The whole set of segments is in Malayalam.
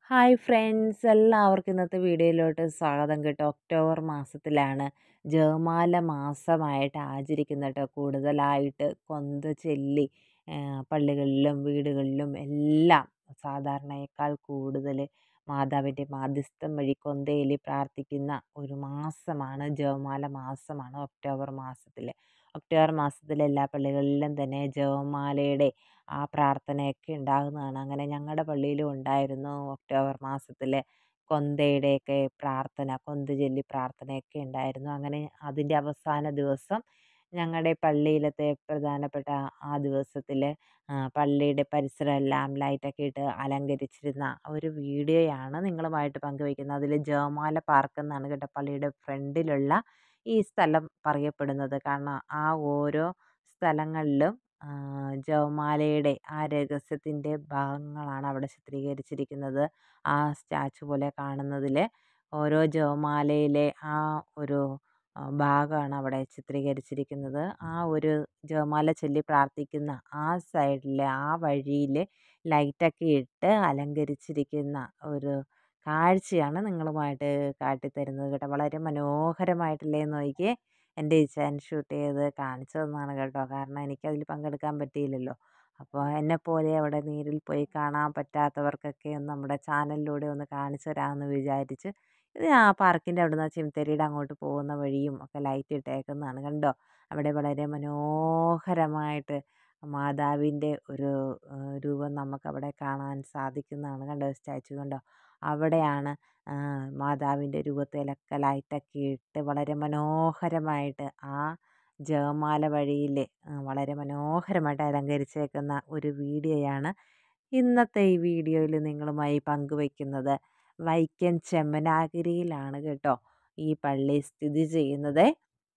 ഹായ് ഫ്രണ്ട്സ് എല്ലാവർക്കും ഇന്നത്തെ വീഡിയോയിലോട്ട് സ്വാഗതം കേട്ടോ ഒക്ടോബർ മാസത്തിലാണ് ജപമാല മാസമായിട്ട് ആചരിക്കുന്നത് കേട്ടോ കൂടുതലായിട്ട് കൊന്ത ചൊല്ലി പള്ളികളിലും വീടുകളിലും എല്ലാം സാധാരണയേക്കാൾ കൂടുതൽ മാതാവിൻ്റെ മാധ്യസ്ഥം വഴി കൊന്തയില് പ്രാർത്ഥിക്കുന്ന ഒരു മാസമാണ് ജപമാല മാസമാണ് ഒക്ടോബർ മാസത്തിൽ ഒക്ടോബർ മാസത്തിൽ എല്ലാ പള്ളികളിലും തന്നെ ജപമാലയുടെ ആ പ്രാർത്ഥനയൊക്കെ ഉണ്ടാകുന്നതാണ് അങ്ങനെ ഞങ്ങളുടെ പള്ളിയിലും ഉണ്ടായിരുന്നു ഒക്ടോബർ മാസത്തിൽ കൊന്തയുടെയൊക്കെ പ്രാർത്ഥന കൊന്ത ചൊല്ലി പ്രാർത്ഥനയൊക്കെ ഉണ്ടായിരുന്നു അങ്ങനെ അതിൻ്റെ അവസാന ദിവസം ഞങ്ങളുടെ പള്ളിയിലത്തെ പ്രധാനപ്പെട്ട ആ ദിവസത്തിൽ പള്ളിയുടെ പരിസരം എല്ലാം ലൈറ്റൊക്കെ ഇട്ട് അലങ്കരിച്ചിരുന്ന ഒരു വീഡിയോയാണ് നിങ്ങളുമായിട്ട് പങ്കുവയ്ക്കുന്നത് അതിൽ ജപമാല പാർക്ക് എന്നാണ് കേട്ടോ പള്ളിയുടെ ഫ്രണ്ടിലുള്ള ഈ സ്ഥലം പറയപ്പെടുന്നത് കാരണം ആ ഓരോ സ്ഥലങ്ങളിലും ജപമാലയുടെ ആ രഹസ്യത്തിൻ്റെ ഭാഗങ്ങളാണ് അവിടെ ചിത്രീകരിച്ചിരിക്കുന്നത് ആ സ്റ്റാച്ചു പോലെ കാണുന്നതിൽ ഓരോ ജപമാലയിലെ ആ ഒരു ഭാഗമാണ് അവിടെ ചിത്രീകരിച്ചിരിക്കുന്നത് ആ ഒരു ജപമാല ചൊല്ലി പ്രാർത്ഥിക്കുന്ന ആ സൈഡിലെ ആ വഴിയിൽ ലൈറ്റൊക്കെ ഇട്ട് അലങ്കരിച്ചിരിക്കുന്ന ഒരു കാഴ്ചയാണ് നിങ്ങളുമായിട്ട് കാട്ടിത്തരുന്നത് കേട്ടോ വളരെ മനോഹരമായിട്ടല്ലേ നോക്കിയേ എൻ്റെ ഇച്ചാൻ ഷൂട്ട് ചെയ്ത് കാണിച്ചു തന്നതാണ് കേട്ടോ കാരണം എനിക്കതിൽ പങ്കെടുക്കാൻ പറ്റിയില്ലല്ലോ അപ്പോൾ എന്നെപ്പോലെ അവിടെ നേരിൽ പോയി കാണാൻ പറ്റാത്തവർക്കൊക്കെ ഒന്ന് നമ്മുടെ ചാനലിലൂടെ ഒന്ന് കാണിച്ചു തരാമെന്ന് വിചാരിച്ച് ഇത് ആ പാർക്കിൻ്റെ അവിടെ നിന്ന് ചിമത്തേരിയുടെ അങ്ങോട്ട് പോകുന്ന വഴിയും ഒക്കെ ലൈറ്റ് ഇട്ടേക്കുന്നതാണ് കണ്ടോ അവിടെ വളരെ മനോഹരമായിട്ട് മാതാവിൻ്റെ ഒരു രൂപം നമുക്കവിടെ കാണാൻ സാധിക്കുന്നതാണ് കണ്ടോ സ്റ്റാച്ചു കണ്ടോ അവിടെയാണ് മാതാവിൻ്റെ രൂപത്തിലൊക്കെ ലൈറ്റൊക്കെ ഇട്ട് വളരെ മനോഹരമായിട്ട് ആ ജപമാല വഴിയിൽ വളരെ മനോഹരമായിട്ട് അലങ്കരിച്ചേക്കുന്ന ഒരു വീഡിയോയാണ് ഇന്നത്തെ ഈ വീഡിയോയിൽ നിങ്ങളുമായി പങ്കുവയ്ക്കുന്നത് വൈക്കം ചെമ്മനാഗിരിയിലാണ് കേട്ടോ ഈ പള്ളി സ്ഥിതി ചെയ്യുന്നത്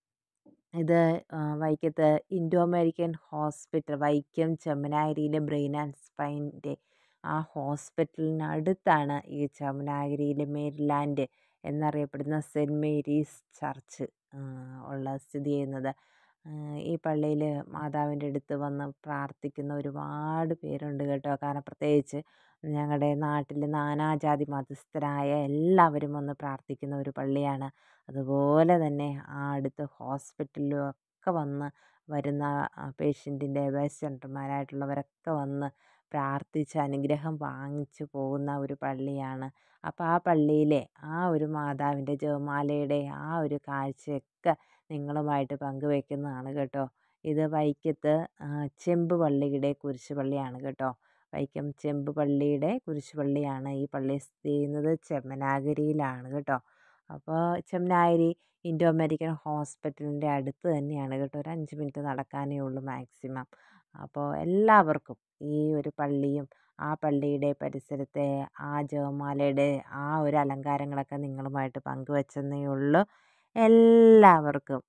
ഇത് വൈക്കത്ത് ഇൻഡോ അമേരിക്കൻ ഹോസ്പിറ്റൽ വൈക്കം ചെമ്മനാഗിരിയിലെ ബ്രെയിൻ ആൻഡ് സ്പൈൻ്റെ ആ ഹോസ്പിറ്റലിനടുത്താണ് ഈ ചെമ്മനാഗിരിയിലെ മേരിലാൻഡ് എന്നറിയപ്പെടുന്ന സെൻറ്റ് മേരീസ് ചർച്ച് ഉള്ള സ്ഥിതി ചെയ്യുന്നത് ഈ പള്ളിയിൽ മാതാവിൻ്റെ അടുത്ത് വന്ന് പ്രാർത്ഥിക്കുന്ന ഒരുപാട് പേരുണ്ട് കേട്ടോ കാരണം പ്രത്യേകിച്ച് ഞങ്ങളുടെ നാട്ടിൽ നാനാജാതി മതസ്ഥരായ എല്ലാവരും വന്ന് പ്രാർത്ഥിക്കുന്ന ഒരു പള്ളിയാണ് അതുപോലെ തന്നെ ആ അടുത്ത് ഹോസ്പിറ്റലിലും ഒക്കെ വന്ന് വരുന്ന പേഷ്യൻറ്റിൻ്റെ പേഷ്യൻറ്റുമാരായിട്ടുള്ളവരൊക്കെ വന്ന് പ്രാർത്ഥിച്ച് അനുഗ്രഹം വാങ്ങിച്ചു പോകുന്ന ഒരു പള്ളിയാണ് അപ്പോൾ ആ പള്ളിയിലെ ആ ഒരു മാതാവിൻ്റെ ജപമാലയുടെ ആ ഒരു കാഴ്ചയൊക്കെ നിങ്ങളുമായിട്ട് പങ്കുവയ്ക്കുന്നതാണ് കേട്ടോ ഇത് വൈക്കത്ത് ചെമ്പ് പള്ളിയുടെ കുരിശ് പള്ളിയാണ് കേട്ടോ വൈക്കം ചെമ്പ് പള്ളിയുടെ കുരിശ് പള്ളിയാണ് ഈ പള്ളി സ്ഥിതി ചെയ്യുന്നത് ചെമ്മനാഗിരിയിലാണ് കേട്ടോ അപ്പോൾ ചെമ്മനാഗിരി ഇൻഡോ അമേരിക്കൻ ഹോസ്പിറ്റലിൻ്റെ അടുത്ത് തന്നെയാണ് കേട്ടോ ഒരു അഞ്ച് മിനിറ്റ് നടക്കാനേ ഉള്ളൂ മാക്സിമം അപ്പോൾ എല്ലാവർക്കും ഈ ഒരു പള്ളിയും ആ പള്ളിയുടെ പരിസരത്തെ ആ ജപമാലയുടെ ആ ഒരു അലങ്കാരങ്ങളൊക്കെ നിങ്ങളുമായിട്ട് പങ്കുവച്ചെന്നേ ഉള്ളൂ എല്ലാവർക്കും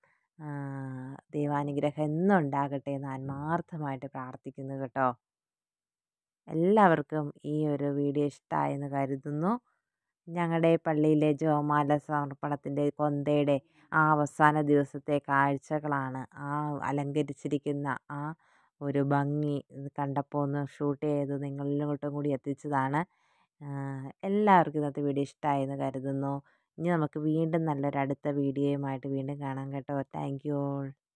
ദൈവാനുഗ്രഹം എന്നും ഉണ്ടാകട്ടെ എന്ന് ആത്മാർത്ഥമായിട്ട് പ്രാർത്ഥിക്കുന്നു കേട്ടോ എല്ലാവർക്കും ഈ ഒരു വീഡിയോ ഇഷ്ടമായെന്ന് കരുതുന്നു ഞങ്ങളുടെ പള്ളിയിലെ ജോമാല സമർപ്പണത്തിൻ്റെ കൊന്തയുടെ ആ അവസാന ദിവസത്തെ കാഴ്ചകളാണ് ആ അലങ്കരിച്ചിരിക്കുന്ന ആ ഒരു ഭംഗി കണ്ടപ്പോൾ ഒന്ന് ഷൂട്ട് ചെയ്ത് നിങ്ങളിലോട്ടും കൂടി എത്തിച്ചതാണ് എല്ലാവർക്കും ഇന്നത്തെ വീഡിയോ ഇഷ്ടമായെന്ന് കരുതുന്നു ഇനി നമുക്ക് വീണ്ടും നല്ലൊരു അടുത്ത വീഡിയോയുമായിട്ട് വീണ്ടും കാണാം കേട്ടോ താങ്ക് യു ഓൾ